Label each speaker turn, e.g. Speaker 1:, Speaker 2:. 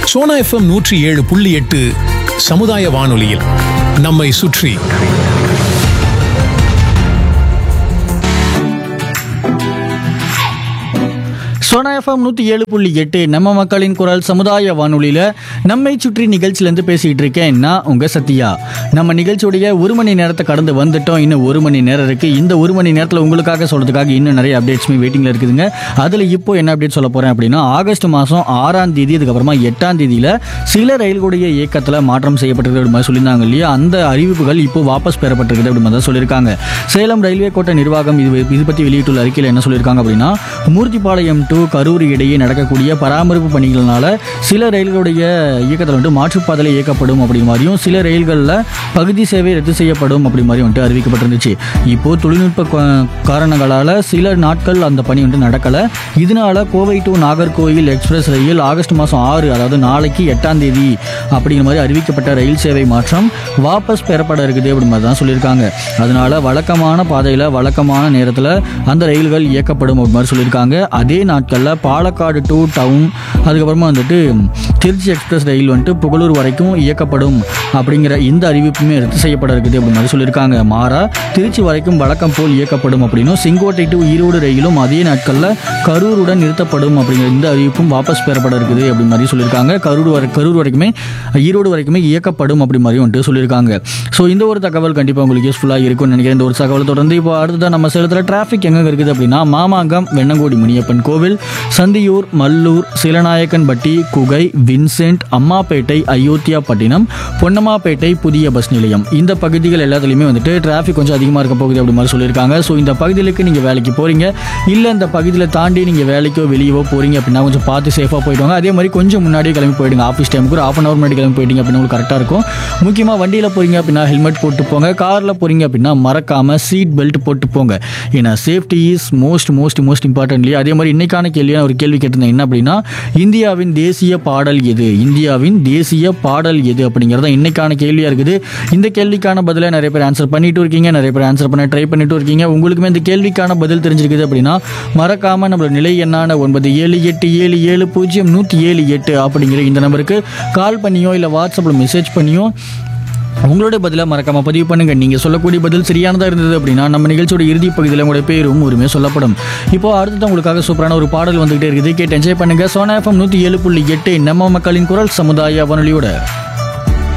Speaker 1: Sona FM நூற்றி ஏழு புள்ளி எட்டு சமுதாய வானொலியில் நம்மை சுற்றி
Speaker 2: சோனா எஃப்எம் நூற்றி ஏழு புள்ளி எட்டு நம்ம மக்களின் குரல் சமுதாய வானொலியில் நம்மை சுற்றி நிகழ்ச்சியிலேருந்து பேசிகிட்டு இருக்கேன் நான் உங்கள் சத்யா நம்ம நிகழ்ச்சியுடைய ஒரு மணி நேரத்தை கடந்து வந்துட்டோம் இன்னும் ஒரு மணி நேரம் இருக்குது இந்த ஒரு மணி நேரத்தில் உங்களுக்காக சொல்கிறதுக்காக இன்னும் நிறைய அப்டேட்ஸுமே வெயிட்டிங்கில் இருக்குதுங்க அதில் இப்போ என்ன அப்டேட் சொல்ல போகிறேன் அப்படின்னா ஆகஸ்ட் மாதம் ஆறாம் தேதி அதுக்கப்புறமா எட்டாம் தேதியில் சில ரயில்களுடைய இயக்கத்தில் மாற்றம் செய்யப்பட்டிருக்கு அப்படி மாதிரி சொல்லியிருந்தாங்க இல்லையா அந்த அறிவிப்புகள் இப்போ வாபஸ் பெறப்பட்டிருக்குது அப்படி மாதிரி தான் சொல்லியிருக்காங்க சேலம் ரயில்வே கோட்ட நிர்வாகம் இது இது பற்றி வெளியிட்டுள்ள அறிக்கையில் என்ன சொல்லியிருக்காங்க அப்படின்னா மூர்த்திப்பாளையம் டு கரூர் இடையே நடக்கக்கூடிய பராமரிப்பு பணிகள்னால சில ரயில்களுடைய இயக்கத்தில் வந்துட்டு மாற்றுப்பாதையில் இயக்கப்படும் அப்படி மாதிரியும் சில ரயில்களில் பகுதி சேவை ரத்து செய்யப்படும் அப்படி மாதிரி வந்துட்டு அறிவிக்கப்பட்டிருந்துச்சு இப்போ தொழில்நுட்ப கா- காரணங்களால் சில நாட்கள் அந்த பணி வந்துட்டு நடக்கலை இதனால Kovai to Nagercoil express rail August மாதம் ஆறு அதாவது நாளைக்கு எட்டாம் தேதி அப்படிங்கிற மாதிரி அறிவிக்கப்பட்ட ரயில் சேவை மாற்றம் வாபஸ் பெறப்பட இருக்குது அப்படி மாதிரி தான் சொல்லியிருக்காங்க அதனால வழக்கமான பாதையில் வழக்கமான நேரத்தில் அந்த ரயில்கள் இயக்கப்படும் அப்படி மாதிரி சொல்லியிருக்காங்க அதே நாட்களில் பாலக்காடு டு டவுன் அதுக்கப்புறமா வந்துட்டு திருச்சி எக்ஸ்பிரஸ் ரயில் வந்துட்டு புகழூர் வரைக்கும் இயக்கப்படும் அப்படிங்கிற இந்த அறிவிப்புமே ரத்து செய்யப்பட இருக்குது அப்படி மாதிரி சொல்லியிருக்காங்க மாறா திருச்சி வரைக்கும் வழக்கம் போல் இயக்கப்படும் அப்படின்னும் செங்கோட்டை டு ஈரோடு ரயிலும் அதே நாட்களில் கரூருடன் நிறுத்தப்படும் அப்படிங்கிற இந்த அறிவிப்பும் வாபஸ் பெறப்பட இருக்குது அப்படி மாதிரி சொல்லியிருக்காங்க கரூர் வரை கரூர் வரைக்குமே ஈரோடு வரைக்குமே இயக்கப்படும் அப்படி மாதிரி வந்துட்டு சொல்லியிருக்காங்க ஸோ இந்த ஒரு தகவல் கண்டிப்பாக உங்களுக்கு யூஸ்ஃபுல்லாக இருக்கும்னு நினைக்கிறேன் இந்த ஒரு தகவல் தொடர்ந்து இப்போ அடுத்ததான் நம்ம சேலத்தில் டிராஃபிக் எங்கே இருக்குது அப்படின்னா மாமாங்கம் வெண்ணங்கோடி முனியப்பன் கோவில் சந்தியூர் மல்லூர் சீலநாயக்கன்பட்டி குகை வின்சென்ட் அம்மாப்பேட்டை அயோத்தியாப்பட்டினம் பொன்னம்மாப்பேட்டை புதிய பஸ் நிலையம் இந்த பகுதிகள் எல்லாத்துலேயுமே வந்துட்டு டிராஃபிக் கொஞ்சம் அதிகமாக இருக்க போகுது அப்படி மாதிரி சொல்லியிருக்காங்க ஸோ இந்த பகுதிகளுக்கு நீங்கள் வேலைக்கு போகிறீங்க இல்லை இந்த பகுதியில் தாண்டி நீங்கள் வேலைக்கோ வெளியவோ போகிறீங்க அப்படின்னா கொஞ்சம் பார்த்து சேஃபாக போயிட்டு வாங்க அதே மாதிரி கொஞ்சம் முன்னாடியே கிளம்பி போயிடுங்க ஆஃபீஸ் டைமுக்கு ஒரு ஆஃப் அன் அவர் முன்னாடி கிளம்பி போயிட்டீங்க அப்படின்னா உங்களுக்கு கரெக்டாக இருக்கும் முக்கியமாக வண்டியில் போகிறீங்க அப்படின்னா ஹெல்மெட் போட்டு போங்க காரில் போகிறீங்க அப்படின்னா மறக்காமல் சீட் பெல்ட் போட்டு போங்க ஏன்னா safety is most most most importantly அதே மாதிரி இன்னைக்கான கேள்வியான ஒரு கேள்வி கேட்டிருந்தேன் என்ன அப்படின்னா இந்தியாவின் தேசிய பாடல் எது இந்தியாவின் தேசிய பாடல் எது அப்படிங்கிறது தான் இன்னைக்கான கேள்வியாக இருக்குது இந்த கேள்விக்கான பதிலை நிறைய பேர் ஆன்சர் பண்ணிட்டு இருக்கீங்க நிறைய பேர் ஆன்சர் பண்ண ட்ரை பண்ணிட்டு இருக்கீங்க உங்களுக்குமே இந்த கேள்விக்கான பதில் தெரிஞ்சிருக்குது அப்படின்னா மறக்காமல் நம்மளோட நிலை எண்ணான ஒன்பது ஏழு எட்டு ஏழு ஏழு பூஜ்ஜியம் நூற்றி ஏழு எட்டு அப்படிங்கிற இந்த நம்பருக்கு கால் பண்ணியோ இல்லை வாட்ஸ்அப்பில் மெசேஜ் பண்ணியோ உங்களுடைய பதிலை மறக்காம பதிவு பண்ணுங்க நீங்க சொல்லக்கூடிய பதில் சரியானதா இருந்தது அப்படின்னா நம்ம நிகழ்ச்சியோட இறுதி பகுதியில் உங்களுடைய பேரும் உரிமை சொல்லப்படும் இப்போ அடுத்தது உங்களுக்காக சூப்பரான ஒரு பாடல் வந்துகிட்டே இருக்குது கேட்டு என்ஜாய் பண்ணுங்க சோனா எஃப்எம் நூற்றி ஏழு புள்ளி எட்டு நம்ம மக்களின் குரல் சமுதாய வானொலியோட